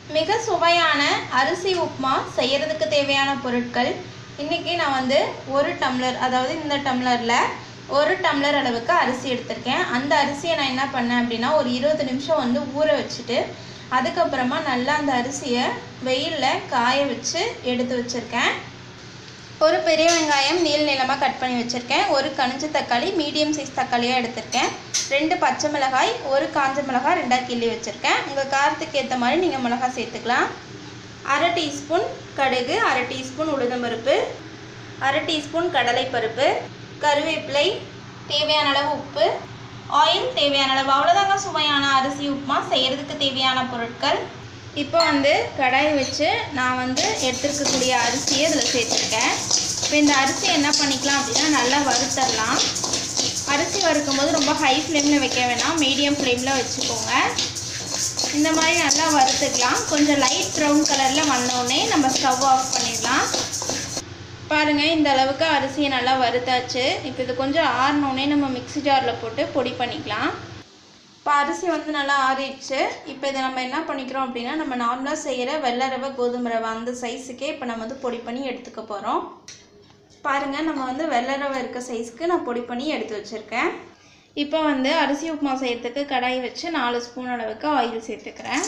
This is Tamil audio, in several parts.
மிக சுவையான அரிசி உப்புமா செய்யறதுக்கு தேவையான பொருட்கள் இன்றைக்கி நான் வந்து ஒரு டம்ளர் அதாவது இந்த டம்ளரில் ஒரு டம்ளர் அளவுக்கு அரிசி எடுத்திருக்கேன் அந்த அரிசியை நான் என்ன பண்ணேன் அப்படின்னா ஒரு இருபது நிமிஷம் வந்து ஊற வச்சுட்டு அதுக்கப்புறமா நல்லா அந்த அரிசியை வெயிலில் காய வச்சு எடுத்து வச்சுருக்கேன் ஒரு பெரிய வெங்காயம் நீள் நீளமாக கட் பண்ணி வச்சுருக்கேன் ஒரு கனிஞ்ச தக்காளி மீடியம் சைஸ் தக்காளியாக எடுத்திருக்கேன் ரெண்டு பச்சை மிளகாய் ஒரு காஞ்ச மிளகாய் ரெண்டாக கிள்ளி வச்சுருக்கேன் உங்கள் காரத்துக்கு ஏற்ற மாதிரி நீங்கள் மிளகாய் சேர்த்துக்கலாம் அரை டீஸ்பூன் கடுகு அரை டீஸ்பூன் உளுந்தம்பருப்பு அரை டீஸ்பூன் கடலைப்பருப்பு கருவேப்பிலை தேவையான அளவு உப்பு ஆயில் தேவையான அளவு அவ்வளோதாங்க சுவையான அரிசி உப்புமா செய்கிறதுக்கு தேவையான பொருட்கள் இப்போ வந்து கடாய் வச்சு நான் வந்து எடுத்துருக்கக்கூடிய அரிசியை இதில் சேர்த்துருக்கேன் இப்போ இந்த அரிசி என்ன பண்ணிக்கலாம் அப்படின்னா நல்லா வறுத்தரலாம் அரிசி வறுக்கும் போது ரொம்ப ஹை ஃப்ளேமில் வைக்க வேணாம் மீடியம் ஃப்ளேமில் வச்சுக்கோங்க இந்த மாதிரி நல்லா வறுத்துக்கலாம் கொஞ்சம் லைட் ப்ரௌன் கலரில் வந்தோடனே நம்ம ஸ்டவ் ஆஃப் பண்ணிடலாம் பாருங்கள் இந்த அளவுக்கு அரிசியை நல்லா வறுத்தாச்சு இப்போ இது கொஞ்சம் ஆறினோடனே நம்ம மிக்ஸி ஜாரில் போட்டு பொடி பண்ணிக்கலாம் இப்போ அரிசி வந்து நல்லா ஆறிடுச்சு இப்போ இதை நம்ம என்ன பண்ணிக்கிறோம் அப்படின்னா நம்ம நார்மலாக செய்கிற வெள்ளை ரவை கோதுமை ரவை அந்த சைஸுக்கே இப்போ நம்ம வந்து பொடி பண்ணி எடுத்துக்க போகிறோம் பாருங்கள் நம்ம வந்து வெள்ளை ரவை இருக்க சைஸ்க்கு நான் பொடி பண்ணி எடுத்து வச்சுருக்கேன் இப்போ வந்து அரிசி உப்புமா செய்யறதுக்கு கடாய் வச்சு நாலு ஸ்பூன் அளவுக்கு ஆயில் சேர்த்துக்கிறேன்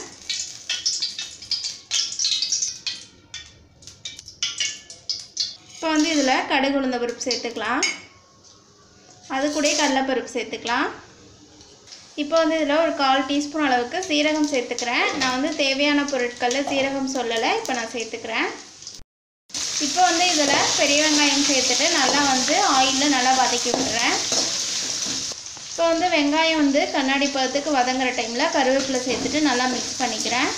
இப்போ வந்து இதில் கடுகு உளுந்த பருப்பு சேர்த்துக்கலாம் அது கூட கடலைப்பருப்பு சேர்த்துக்கலாம் இப்போ வந்து இதில் ஒரு கால் டீஸ்பூன் அளவுக்கு சீரகம் சேர்த்துக்கிறேன் நான் வந்து தேவையான பொருட்களில் சீரகம் சொல்லலை இப்போ நான் சேர்த்துக்கிறேன் இப்போ வந்து இதில் பெரிய வெங்காயம் சேர்த்துட்டு நல்லா வந்து ஆயிலில் நல்லா வதக்கி விட்டுறேன் இப்போ வந்து வெங்காயம் வந்து கண்ணாடி பதத்துக்கு வதங்குற டைமில் கருவேப்பிலை சேர்த்துட்டு நல்லா மிக்ஸ் பண்ணிக்கிறேன்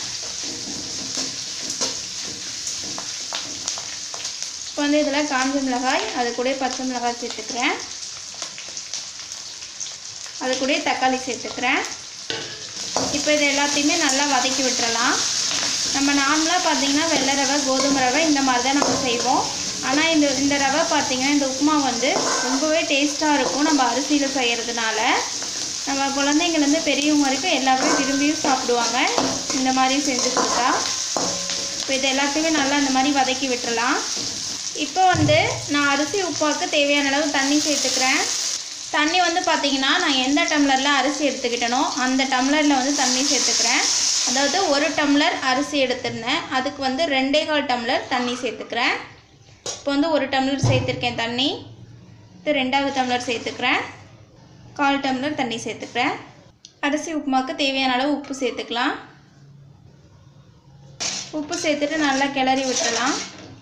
இப்போ வந்து இதில் காஞ்ச மிளகாய் அது கூட பச்சை மிளகாய் சேர்த்துக்கிறேன் அது கூட தக்காளி சேர்த்துக்கிறேன் இப்போ இது எல்லாத்தையுமே நல்லா வதக்கி விட்டுறலாம் நம்ம நார்மலாக பார்த்தீங்கன்னா வெள்ளை ரவை கோதுமை ரவை இந்த மாதிரி தான் நம்ம செய்வோம் ஆனால் இந்த இந்த ரவை பார்த்திங்கன்னா இந்த உப்புமா வந்து ரொம்பவே டேஸ்ட்டாக இருக்கும் நம்ம அரிசியில் செய்கிறதுனால நம்ம குழந்தைங்கள்லேருந்து பெரியவங்க வரைக்கும் எல்லாருமே விரும்பியும் சாப்பிடுவாங்க இந்த மாதிரி செஞ்சு கொடுத்தா இப்போ இது எல்லாத்தையுமே நல்லா இந்த மாதிரி வதக்கி விட்டுறலாம் இப்போ வந்து நான் அரிசி உப்பாவுக்கு தேவையான அளவு தண்ணி சேர்த்துக்கிறேன் தண்ணி வந்து பார்த்திங்கன்னா நான் எந்த டம்ளரில் அரிசி எடுத்துக்கிட்டனோ அந்த டம்ளரில் வந்து தண்ணி சேர்த்துக்கிறேன் அதாவது ஒரு டம்ளர் அரிசி எடுத்திருந்தேன் அதுக்கு வந்து ரெண்டே கால் டம்ளர் தண்ணி சேர்த்துக்கிறேன் இப்போ வந்து ஒரு டம்ளர் சேர்த்துருக்கேன் தண்ணி இது ரெண்டாவது டம்ளர் சேர்த்துக்கிறேன் கால் டம்ளர் தண்ணி சேர்த்துக்கிறேன் அரிசி உப்புமாவுக்கு தேவையான அளவு உப்பு சேர்த்துக்கலாம் உப்பு சேர்த்துட்டு நல்லா கிளறி விட்டுறலாம்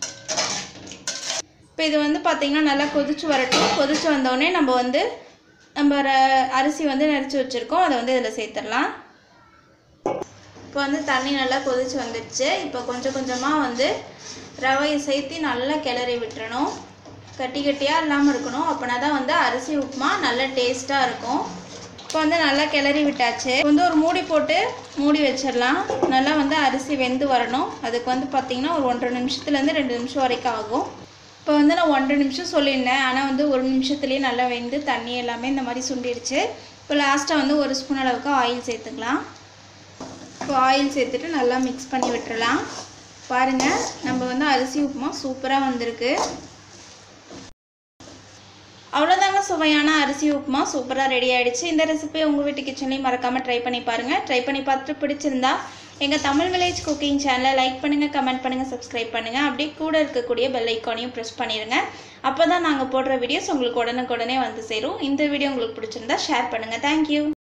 இப்போ இது வந்து பார்த்திங்கன்னா நல்லா கொதிச்சு வரட்டும் கொதிச்சு வந்தோடனே நம்ம வந்து நம்ம ர- அரிசி வந்து நரைச்சி வச்சுருக்கோம் அதை வந்து இதில் சேர்த்துடலாம் இப்போ வந்து தண்ணி நல்லா கொதிச்சு வந்துடுச்சு இப்போ கொஞ்சம் கொஞ்சமாக வந்து ரவையை சேர்த்து நல்லா கிளறி விட்டுறணும் கட்டி கட்டியாக இல்லாமல் இருக்கணும் அப்படின்னா தான் வந்து அரிசி உப்புமா நல்ல டேஸ்ட்டாக இருக்கும் இப்போ வந்து நல்லா கிளறி விட்டாச்சு இப்போ வந்து ஒரு மூடி போட்டு மூடி வச்சிடலாம் நல்லா வந்து அரிசி வெந்து வரணும் அதுக்கு வந்து பார்த்திங்கன்னா ஒரு ஒன்றரை நிமிஷத்துலேருந்து ரெண்டு நிமிஷம் வரைக்கும் ஆகும் இப்போ வந்து நான் ஒன்றரை நிமிஷம் சொல்லியிருந்தேன் ஆனால் வந்து ஒரு நிமிஷத்துலேயே நல்லா வெந்து தண்ணி எல்லாமே இந்த மாதிரி சுண்டிடுச்சு இப்போ லாஸ்ட்டாக வந்து ஒரு ஸ்பூன் அளவுக்கு ஆயில் சேர்த்துக்கலாம் இப்போ ஆயில் சேர்த்துட்டு நல்லா மிக்ஸ் பண்ணி விட்டுறலாம் பாருங்கள் நம்ம வந்து அரிசி உப்புமா சூப்பராக வந்திருக்கு அவ்வளோதாங்க சுவையான அரிசி உப்புமா சூப்பராக ரெடி ஆயிடுச்சு இந்த ரெசிபி உங்கள் வீட்டு கிச்சன்லேயும் மறக்காமல் ட்ரை பண்ணி பாருங்கள் ட்ரை பண்ணி பார்த்துட்டு பிடிச்சிருந்தா எங்கள் தமிழ் வில்லேஜ் குக்கிங் சேனலை லைக் பண்ணுங்கள் கமெண்ட் பண்ணுங்கள் சப்ஸ்கிரைப் பண்ணுங்கள் அப்படியே கூட இருக்கக்கூடிய பெல் ஐக்கானையும் ப்ரெஸ் பண்ணிடுங்க அப்போ தான் நாங்கள் போடுற வீடியோஸ் உங்களுக்கு உடனுக்குடனே வந்து சேரும் இந்த வீடியோ உங்களுக்கு பிடிச்சிருந்தா ஷேர் பண்ணுங்கள் தேங்க்யூ